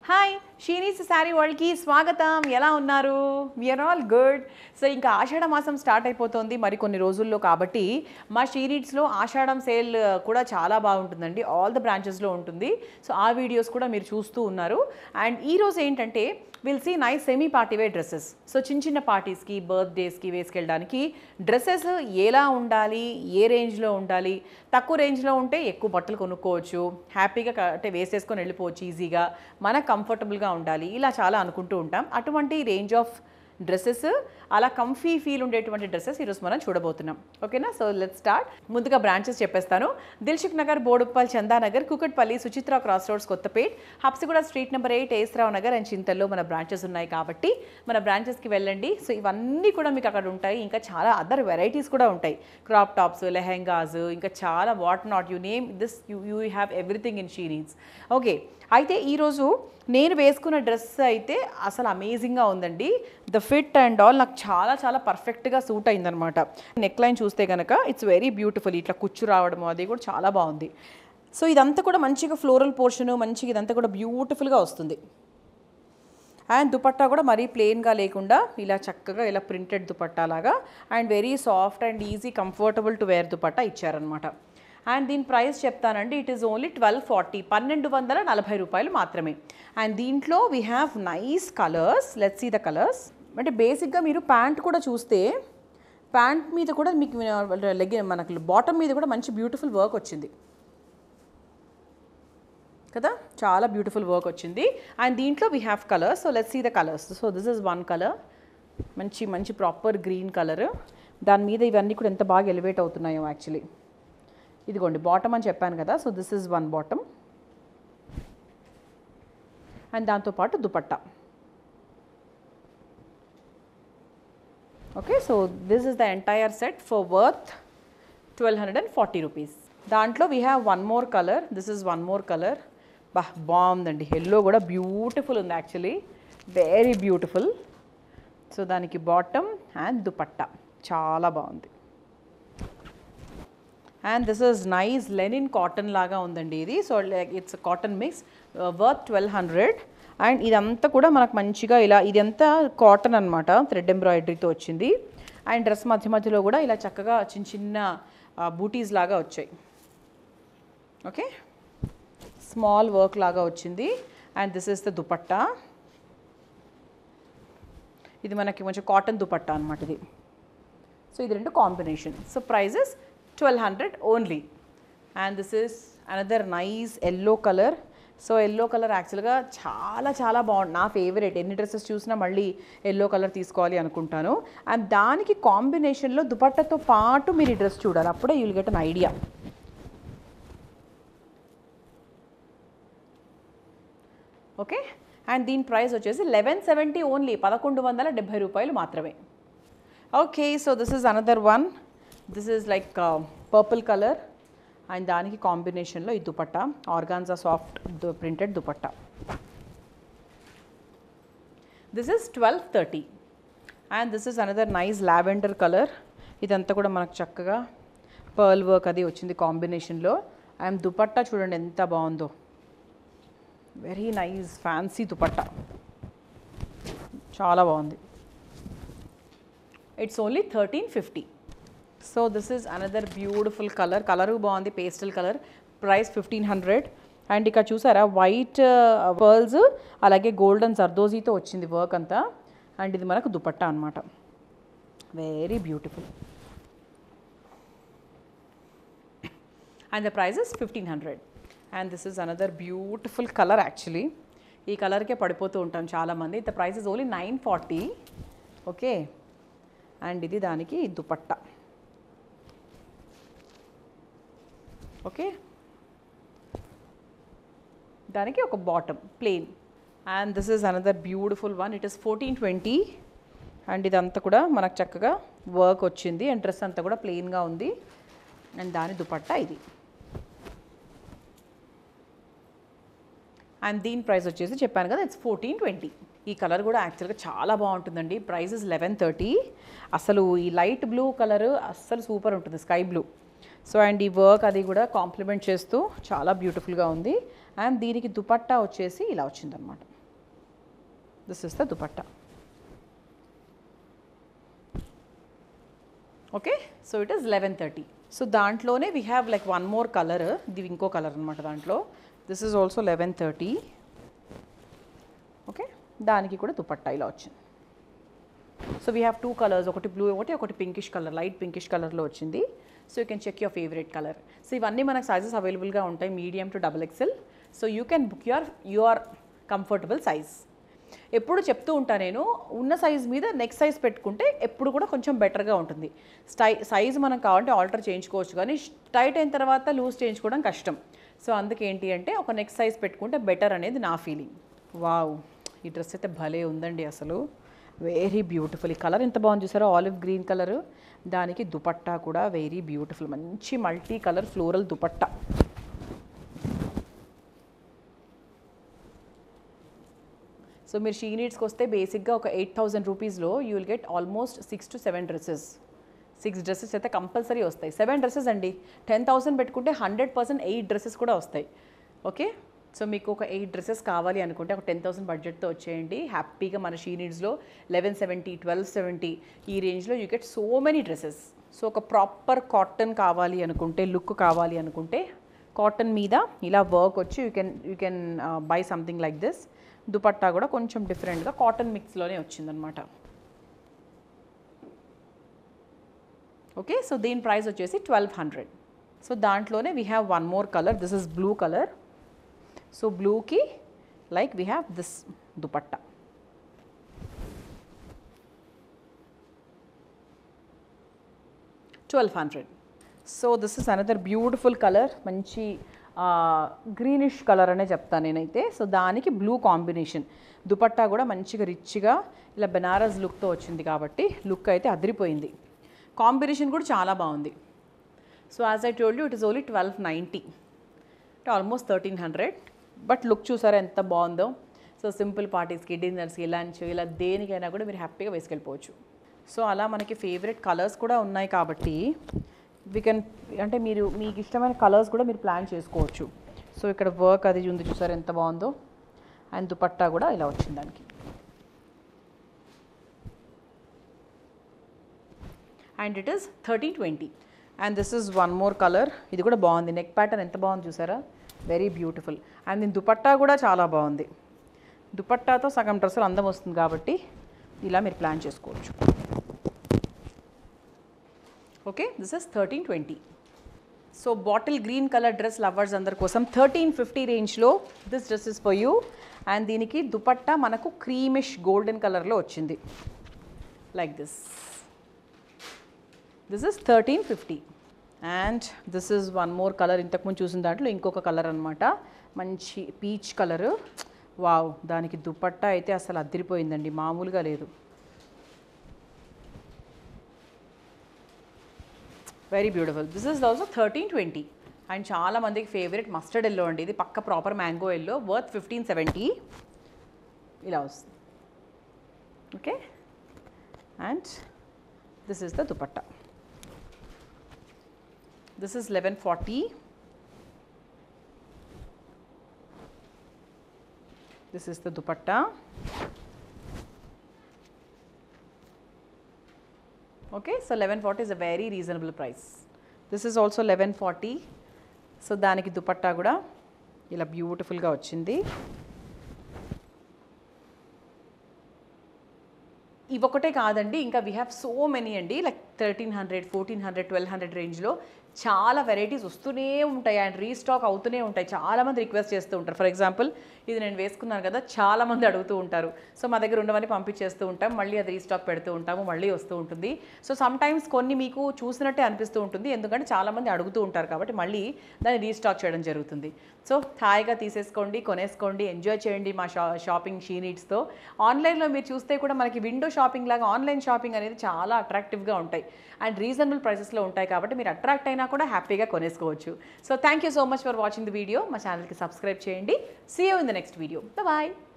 hi షీనీస్ sari వరల్డ్కి స్వాగతం ఎలా ఉన్నారు విఆర్ ఆల్ గుడ్ సో ఇంకా ఆషాఢ మాసం స్టార్ట్ అయిపోతుంది మరి కొన్ని రోజుల్లో కాబట్టి మా షీనీడ్స్లో ఆషాఢం సేల్ కూడా చాలా బాగుంటుందండి ఆల్ ద బ్రాంచెస్లో ఉంటుంది సో ఆ వీడియోస్ కూడా మీరు చూస్తూ ఉన్నారు అండ్ ఈ రోజు ఏంటంటే will see nice semi party wear dresses so చిన్న చిన్న పార్టీస్కి బర్త్డేస్కి వేసుకెళ్ళడానికి డ్రెస్సెస్ ఎలా ఉండాలి ఏ రేంజ్లో ఉండాలి తక్కువ రేంజ్లో ఉంటే ఎక్కువ బట్టలు కొనుక్కోవచ్చు హ్యాపీగా క- అంటే వేసేసుకొని వెళ్ళిపోవచ్చు ఈజీగా మనకు కంఫర్టబుల్గా ఉండాలి ఇలా చాలా అనుకుంటూ ఉంటాం అటువంటి రేంజ్ ఆఫ్ డ్రెస్సెస్ అలా కంఫీ ఫీల్ ఉండేటువంటి డ్రెస్సెస్ ఈరోజు మనం చూడబోతున్నాం ఓకేనా సో లెట్ స్టార్ట్ ముందుగా బ్రాంచెస్ చెప్పేస్తాను Dilsukh Nagar Boduppal Chandanagar Kukatpally Suchitra cross roads Kothapet Habsiguda street number eight SR Nagar and చింతల్లో మన బ్రాంచెస్ ఉన్నాయి కాబట్టి మన బ్రాంచెస్కి వెళ్ళండి సో ఇవన్నీ కూడా మీకు అక్కడ ఉంటాయి ఇంకా చాలా అదర్ వెరైటీస్ కూడా ఉంటాయి క్రాప్ టాప్స్ లెహెంగాస్ ఇంకా చాలా what not you name this you you have everything in She Needs okay అయితే ఈరోజు నేను వేసుకున్న డ్రెస్ అయితే అసలు అమేజింగ్గా ఉందండి ద ఫిట్ అండ్ ఆల్ నాకు చాలా చాలా పర్ఫెక్ట్గా సూట్ అయిందనమాట నెక్ లైన్ చూస్తే కనుక ఇట్స్ వెరీ బ్యూటిఫుల్ ఇట్లా కుచ్చు రావడం అది కూడా చాలా బాగుంది సో ఇదంతా కూడా మంచిగా ఫ్లోరల్ పోర్షన్ మంచిగా ఇదంతా కూడా బ్యూటిఫుల్గా వస్తుంది అండ్ దుపట్టా కూడా మరీ ప్లెయిన్గా లేకుండా ఇలా చక్కగా ఇలా ప్రింటెడ్ దుపట్టా లాగా and very soft and easy comfortable to wear dupatta ఇచ్చారనమాట అండ్ దీని ప్రైస్ చెప్తానండి it is only twelve forty పన్నెండు వందల నలభై రూపాయలు మాత్రమే అండ్ దీంట్లో we have nice colours let's see the colours అంటే బేసిక్గా మీరు ప్యాంట్ కూడా చూస్తే ప్యాంట్ మీద కూడా మీకు లెగ్ మనకు బాటమ్ మీద కూడా మంచి బ్యూటిఫుల్ వర్క్ వచ్చింది కదా చాలా బ్యూటిఫుల్ వర్క్ వచ్చింది అండ్ దీంట్లో we have colours so let's see the colours so this is one colour మంచి మంచి ప్రాపర్ గ్రీన్ కలర్ దాని మీద ఇవన్నీ కూడా ఎంత బాగా ఎలివేట్ అవుతున్నాయో యాక్చువల్లీ ఇదిగోండి బాటమ్ అని చెప్పాను కదా so this is one bottom and దాంతోపాటు dupatta okay so this is the entire set for worth twelve hundred and forty rupees దాంట్లో we have one more colour this is one more colour బా బాగుందండి yellow కూడా beautiful ఉంది actually very beautiful so దానికి bottom and dupatta చాలా బాగుంది and this is nice linen cotton లాగా ఉందండి ఇది so like it's cotton mix worth twelve hundred and ఇదంతా కూడా మనకు మంచిగా ఇలా ఇదంతా కాటన్ అనమాట థ్రెడ్ ఎంబ్రాయిడరీతో వచ్చింది అండ్ డ్రెస్ మధ్య మధ్యలో కూడా ఇలా చక్కగా చిన్న చిన్న బూటీస్ లాగా వచ్చాయి ఓకే స్మాల్ వర్క్ లాగా వచ్చింది and this is the dupatta ఇది మనకి కొంచెం కాటన్ దుపట్టా అనమాట ఇది సో ఇది రెండు combination so prices twelve hundred only and this is another nice yellow colour so yellow colour యాక్చువల్గా చాలా చాలా బాగుంది నా ఫేవరెట్ ఎన్ని డ్రెస్సెస్ చూసినా మళ్ళీ ఎల్లో కలర్ తీసుకోవాలి అనుకుంటాను అండ్ దానికి కాంబినేషన్లో దుపట్టతో పాటు మీరు ఈ డ్రెస్ చూడాలి అప్పుడే you'll get an idea okay and దీని ప్రైస్ వచ్చేసి లెవెన్ సెవెంటీ ఓన్లీ పదకొండు వందల డెబ్భై రూపాయలు మాత్రమే okay so this is another one this is like purple colour and దానికి కాంబినేషన్లో ఈ dupatta organza soft printed dupatta this is twelve thirty and this is another nice lavender colour ఇదంతా కూడా మనకు చక్కగా పర్ల్ వర్క్ అది వచ్చింది కాంబినేషన్లో అండ్ దుపట్టా చూడండి ఎంత బాగుందో వెరీ నైస్ ఫ్యాన్సీ దుపట్టా చాలా బాగుంది it's only thirteen fifty so this is another beautiful colour colour బాగుంది pastel colour price fifteen hundred and ఇక్కడ చూసారా వైట్ పర్ల్స్ అలాగే గోల్డెన్ జర్దోజీతో వచ్చింది వర్క్ అంతా అండ్ ఇది మనకు దుపట్టా అనమాట very beautiful and the price is fifteen hundred and this is another beautiful colour actually ఈ కలర్కే పడిపోతూ ఉంటాం చాలామంది the price is only nine forty okay and ఇది దానికి దుపట్టా ఓకే దానికి ఒక bottom plain and this is another beautiful one it is fourteen twenty and ఇదంతా కూడా మనకు చక్కగా వర్క్ వచ్చింది అండ్ డ్రెస్ అంతా కూడా ప్లెయిన్గా ఉంది అండ్ దాని దుపట్టా ఇది అండ్ దీని ప్రైస్ వచ్చేసి చెప్పాను కదా ఇట్స్ ఫోర్టీన్ ట్వంటీ ఈ కలర్ కూడా యాక్చువల్గా చాలా బాగుంటుందండి ప్రైస్ ఇస్ లెవెన్ థర్టీ అసలు ఈ లైట్ బ్లూ కలర్ అస్సలు సూపర్ ఉంటుంది స్కై బ్లూ సో అండ్ ఈ వర్క్ అది కూడా కాంప్లిమెంట్ చేస్తూ చాలా బ్యూటిఫుల్గా ఉంది అండ్ దీనికి దుపట్టా వచ్చేసి ఇలా వచ్చిందనమాట this is the dupatta okay so it is eleven thirty so దాంట్లోనే we have like one more colour ఇది ఇంకో కలర్ అనమాట దాంట్లో this is also eleven thirty okay దానికి కూడా దుపట్టా ఇలా వచ్చింది so we have two colours ఒకటి బ్లూ ఒకటి ఒకటి పింకిష్ కలర్ లైట్ పింకిష్ కలర్లో వచ్చింది so you can check your favourite colour so ఇవన్నీ మనకు సైజెస్ అవైలబుల్గా ఉంటాయి medium to double XL so you can book your your comfortable size ఎప్పుడు చెప్తూ ఉంటా నేను ఉన్న సైజ్ మీద నెక్స్ట్ సైజ్ పెట్టుకుంటే ఎప్పుడు కూడా కొంచెం బెటర్గా ఉంటుంది స్టై సైజ్ మనం కావాలంటే ఆల్టర్ చేయించుకోవచ్చు కానీ టైట్ అయిన తర్వాత లూజ్ చేయించుకోవడం కష్టం సో అందుకే ఏంటి అంటే ఒక నెక్స్ట్ సైజ్ పెట్టుకుంటే బెటర్ అనేది నా ఫీలింగ్ వావ్ ఈ డ్రెస్ అయితే భలే ఉందండి అసలు వెరీ బ్యూటిఫుల్ ఈ కలర్ ఎంత బాగుంది చూసారో ఆలివ్ గ్రీన్ కలర్ దానికి దుపట్టా కూడా వెరీ బ్యూటిఫుల్ మంచి multi colour floral dupatta so మీరు షీ నీడ్స్కి వస్తే బేసిక్గా ఒక ఎయిట్ థౌజండ్ రూపీస్లో you will get almost six to seven dresses six dresses అయితే కంపల్సరీ వస్తాయి సెవెన్ డ్రెస్సెస్ అండి టెన్ థౌసండ్ పెట్టుకుంటే హండ్రెడ్ పర్సెంట్ ఎయిట్ డ్రెస్సెస్ కూడా వస్తాయి ఓకే సో మీకు ఒక ఎయిట్ డ్రెస్సెస్ కావాలి అనుకుంటే ఒక టెన్ థౌసండ్ బడ్జెట్తో వచ్చేయండి హ్యాపీగా మన షీ నీడ్స్లో లెవెన్ సెవెంటీ ట్వెల్వ్ సెవెంటీ ఈ రేంజ్లో you get so many dresses so ఒక ప్రాపర్ కాటన్ కావాలి అనుకుంటే లుక్ కావాలి అనుకుంటే కాటన్ మీద ఇలా వర్క్ వచ్చి you can you can buy something like this dupatta కూడా కొంచెం డిఫరెంట్గా కాటన్ మిక్స్లోనే వచ్చిందనమాట ఓకే సో దీని ప్రైస్ వచ్చేసి ట్వెల్వ్ హండ్రెడ్ సో దాంట్లోనే we have one more colour this is blue colour so బ్లూకి like we have this dupatta twelve hundred so this is another beautiful colour మంచి గ్రీనిష్ కలర్ అనే చెప్తాను నేనైతే సో దానికి blue combination dupatta కూడా మంచిగా రిచ్గా ఇలా బెనారస్ లుక్తో వచ్చింది కాబట్టి లుక్ అయితే అదిరిపోయింది కాంబినేషన్ కూడా చాలా బాగుంది so as I told you it is only twelve ninety అంటే almost thirteen hundred but look చూసారా ఎంత బాగుందో సో సింపుల్ పార్టీస్కి డిన్నర్స్కి లంచ్ ఇలా దేనికైనా కూడా మీరు హ్యాపీగా వేసుకెళ్ళిపోవచ్చు సో అలా మనకి ఫేవరెట్ కలర్స్ కూడా ఉన్నాయి కాబట్టి వీ కెన్ అంటే మీరు మీకు ఇష్టమైన కలర్స్ కూడా మీరు ప్లాన్ చేసుకోవచ్చు సో ఇక్కడ వర్క్ అది ఉంది చూసారు ఎంత బాగుందో అండ్ దుపట్టా కూడా ఇలా వచ్చింది దానికి and it is thirty twenty and this is one more colour ఇది కూడా బాగుంది నెక్ ప్యాటర్న్ ఎంత బాగుంది చూసారా వెరీ బ్యూటిఫుల్ అండ్ దీని దుపట్టా కూడా చాలా బాగుంది దుపట్టాతో సగం డ్రెస్సులు అందం వస్తుంది కాబట్టి ఇలా మీరు ప్లాన్ చేసుకోవచ్చు okay this is thirteen twenty so bottle green colour dress lovers అందరి కోసం థర్టీన్ ఫిఫ్టీ రేంజ్లో this dress is for you and దీనికి దుపట్టా మనకు క్రీమిష్ గోల్డెన్ కలర్లో వచ్చింది like this this is thirteen fifty and this is one more colour ఇంతకుముందు చూసిన దాంట్లో ఇంకొక కలర్ అనమాట మంచి పీచ్ కలరు వావ్ దానికి దుపట్టా అయితే అసలు అదిరిపోయిందండి మామూలుగా లేదు very beautiful this is also thirteen twenty and చాలా మందికి ఫేవరెట్ మస్టర్డ్ ఎల్లో అండి ఇది పక్క proper mango yellow worth fifteen seventy ఇలా వస్తుంది okay and this is the dupatta this is eleven forty this is the dupatta okay so eleven forty is a very reasonable price this is also eleven forty so దానికి దుపట్టా కూడా ఇలా బ్యూటిఫుల్గా వచ్చింది ఇవొకటే కాదండి ఇంకా వీ హ్యావ్ సో మెనీ అండి like thirteen hundred fourteen hundred twelve hundred రేంజ్లో చాలా వెరైటీస్ వస్తూనే ఉంటాయి అండ్ రీస్టాక్ అవుతూనే ఉంటాయి చాలామంది రిక్వెస్ట్ చేస్తూ ఉంటారు ఫర్ ఎగ్జాంపుల్ ఇది నేను వేసుకున్నాను కదా చాలామంది అడుగుతూ ఉంటారు సో మా దగ్గర ఉండవని పంపించేస్తూ ఉంటాం మళ్ళీ అది రీస్టాక్ పెడుతూ ఉంటాము మళ్ళీ వస్తూ ఉంటుంది సో సమ్ టైమ్స్ కొన్ని మీకు చూసినట్టే అనిపిస్తూ ఉంటుంది ఎందుకంటే చాలామంది అడుగుతూ ఉంటారు కాబట్టి మళ్ళీ దాన్ని రీస్టాక్ చేయడం జరుగుతుంది సో హాయిగా తీసేసుకోండి కొనేసుకోండి ఎంజాయ్ చేయండి మా షా షాపింగ్ షీ నీడ్స్తో ఆన్లైన్లో మీరు చూస్తే కూడా మనకి విండో షాపింగ్ లాగా ఆన్లైన్ షాపింగ్ అనేది చాలా అట్రాక్టివ్గా ఉంటాయి అండ్ రీజనబుల్ ప్రైసెస్లో ఉంటాయి కాబట్టి మీరు అట్రాక్ట్ అయినా కూడా హ్యాపీగా కొనేసుకోవచ్చు so thank you so much for watching the video మా ఛానల్కి సబ్స్క్రైబ్ చేయండి see you in the next video bye